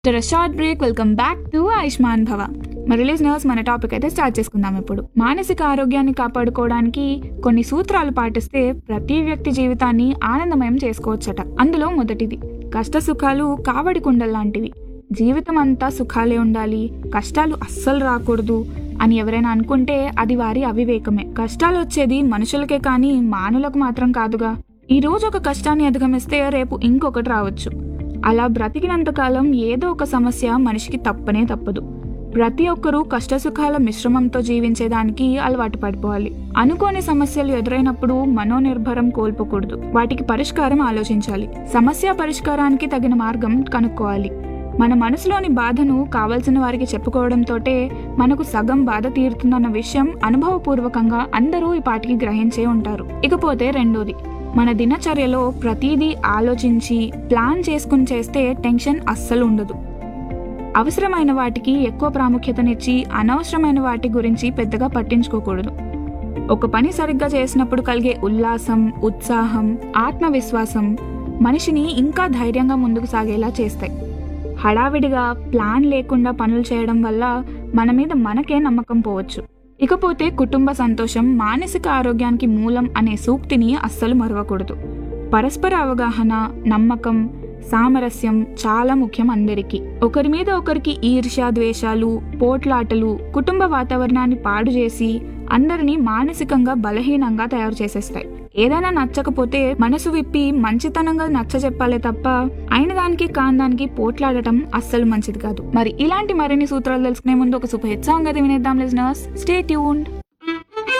after a short break welcome back to Ayushman Bhava మరి listeners మన topic అయితే స్టార్ట్ చేసుకుందాం ఇప్పుడు మానసిక ఆరోగ్యాన్ని కాపాడుకోవడానికి కొన్ని సూత్రాలు పాటిస్తే ప్రతి వ్యక్తి జీవితాన్ని ఆనందమయం చేసుకోవచ్చట అందులో మొదటిది కష్ట సుఖాలు కావడి కుండలు లాంటివి జీవితం అంతా సుఖాలే ఉండాలి కష్టాలు అస్సలు రాకూడదు అని ఎవరైనా అనుకుంటే అది వారి అవివేకమే కష్టాలు వచ్చేది మనుషులకే కానీ మానులకు మాత్రం కాదుగా ఈ రోజు ఒక కష్టాన్ని అధిగమిస్తే రేపు ఇంకొకటి రావచ్చు అలా బ్రతికినంతకాలం ఏదో ఒక సమస్య మనిషికి తప్పనే తప్పదు ప్రతి ఒక్కరూ కష్టసుఖాల మిశ్రమంతో జీవించేదానికి అలవాటు పడిపోవాలి అనుకోని సమస్యలు ఎదురైనప్పుడు మనోనిర్భరం కోల్పోకూడదు వాటికి పరిష్కారం ఆలోచించాలి సమస్య పరిష్కారానికి తగిన మార్గం కనుక్కోవాలి మన మనసులోని బాధను కావలసిన వారికి చెప్పుకోవడంతోటే మనకు సగం బాధ తీరుతుందన్న విషయం అనుభవపూర్వకంగా అందరూ ఈ పాటికి గ్రహించే ఉంటారు ఇకపోతే రెండోది మన దినచర్యలో ప్రతిదీ ఆలోచించి ప్లాన్ చేసుకుని చేస్తే టెన్షన్ అస్సలు ఉండదు అవసరమైన వాటికి ఎక్కువ ప్రాముఖ్యతనిచ్చి అనవసరమైన వాటి గురించి పెద్దగా పట్టించుకోకూడదు ఒక పని సరిగ్గా చేసినప్పుడు కలిగే ఉల్లాసం ఉత్సాహం ఆత్మవిశ్వాసం మనిషిని ఇంకా ధైర్యంగా ముందుకు సాగేలా చేస్తాయి హడావిడిగా ప్లాన్ లేకుండా పనులు చేయడం వల్ల మన మీద మనకే నమ్మకం పోవచ్చు ఇకపోతే కుటుంబ సంతోషం మానసిక ఆరోగ్యానికి మూలం అనే సూక్తిని అస్సలు మరవకూడదు పరస్పర అవగాహన నమ్మకం సామరస్యం చాలా ముఖ్యం అందరికీ ఒకరి మీద ఒకరికి ఈర్ష్య ద్వేషాలు పోట్లాటలు కుటుంబ వాతావరణాన్ని పాడు చేసి అందరినీ మానసికంగా బలహీనంగా తయారు చేసేస్తాయి ఏదైనా నచ్చకపోతే మనసు విప్పి మంచితనంగా నచ్చ చెప్పాలే తప్ప అయిన దానికి కాని దానికి పోట్లాడటం అస్సలు మంచిది కాదు మరి ఇలాంటి మరిన్ని సూత్రాలు తెలుసుకునే ముందు ఒక సూపర్ హిట్ సాంగ్ అయితే వినేద్దాం లిజనర్స్ స్టే ట్యూన్డ్